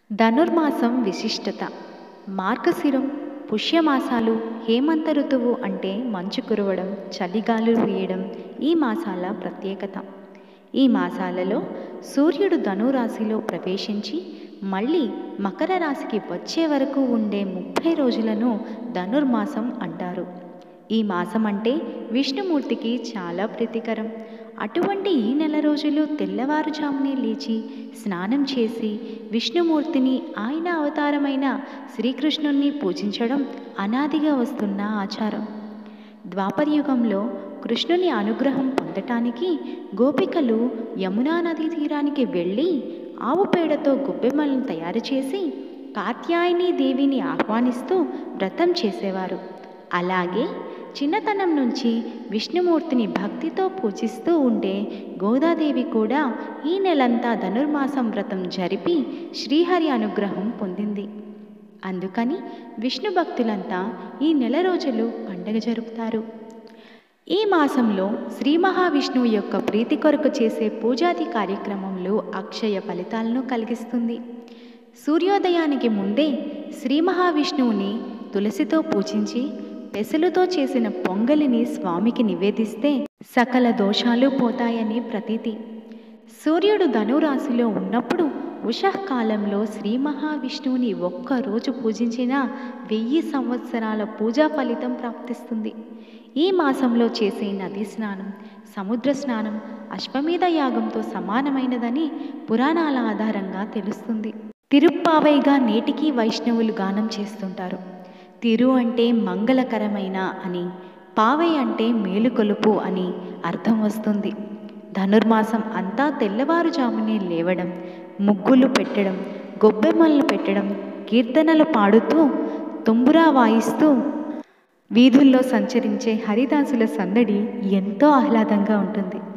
ధనుర్మాసం విశిష్టత మార్గశిరం పుష్యమాసాలు హేమంత ఋతువు అంటే మంచు కురవడం చలిగాలులు వీయడం ఈ మాసాల ప్రత్యేకత ఈ మాసాలలో సూర్యుడు ధనురాశిలో ప్రవేశించి మళ్ళీ మకర రాశికి వచ్చే వరకు ఉండే ముప్పై రోజులను ధనుర్మాసం అంటారు ఈ మాసం అంటే విష్ణుమూర్తికి చాలా ప్రీతికరం అటువంటి ఈ నెల రోజులు తెల్లవారుజామునే లేచి స్నానం చేసి విష్ణుమూర్తిని ఆయన అవతారమైన శ్రీకృష్ణుణ్ణి పూజించడం అనాదిగా వస్తున్న ఆచారం ద్వాపరయుగంలో కృష్ణుని అనుగ్రహం పొందటానికి గోపికలు యమునా నదీ తీరానికి వెళ్ళి ఆవు పేడతో గొబ్బెమ్మలను తయారు చేసి కాత్యాయని దేవిని ఆహ్వానిస్తూ వ్రతం చేసేవారు అలాగే చిన్నతనం నుంచి విష్ణుమూర్తిని భక్తితో పూజిస్తూ ఉండే గోదాదేవి కూడా ఈ నెలంతా ధనుర్మాసం వ్రతం జరిపి శ్రీహరి అనుగ్రహం పొందింది అందుకని విష్ణు భక్తులంతా ఈ నెల రోజులు పండగ జరుపుతారు ఈ మాసంలో శ్రీ మహావిష్ణువు యొక్క ప్రీతి కొరకు చేసే పూజాది కార్యక్రమంలో అక్షయ ఫలితాలను కలిగిస్తుంది సూర్యోదయానికి ముందే శ్రీ మహావిష్ణువుని తులసితో పూజించి పెసలుతో చేసిన పొంగలిని స్వామికి నివేదిస్తే సకల దోషాలు పోతాయని ప్రతీతి సూర్యుడు ధనురాశిలో ఉన్నప్పుడు ఉషఃకాలంలో శ్రీ మహావిష్ణువుని ఒక్కరోజు పూజించినా వెయ్యి సంవత్సరాల పూజా ఫలితం ప్రాప్తిస్తుంది ఈ మాసంలో చేసే నదీ స్నానం సముద్ర స్నానం అశ్వమేధ యాగంతో సమానమైనదని పురాణాల ఆధారంగా తెలుస్తుంది తిరుప్పావైగా నేటికి వైష్ణవులు గానం చేస్తుంటారు తిరు అంటే మంగళకరమైన అని పావై అంటే మేలుకొలుపు అని అర్థం వస్తుంది ధనుర్మాసం అంతా తెల్లవారుజామునే లేవడం ముగ్గులు పెట్టడం గొబ్బెమ్మలను పెట్టడం కీర్తనలు పాడుతూ తుంబురా వాయిస్తూ వీధుల్లో సంచరించే హరిదాసుల సందడి ఎంతో ఆహ్లాదంగా ఉంటుంది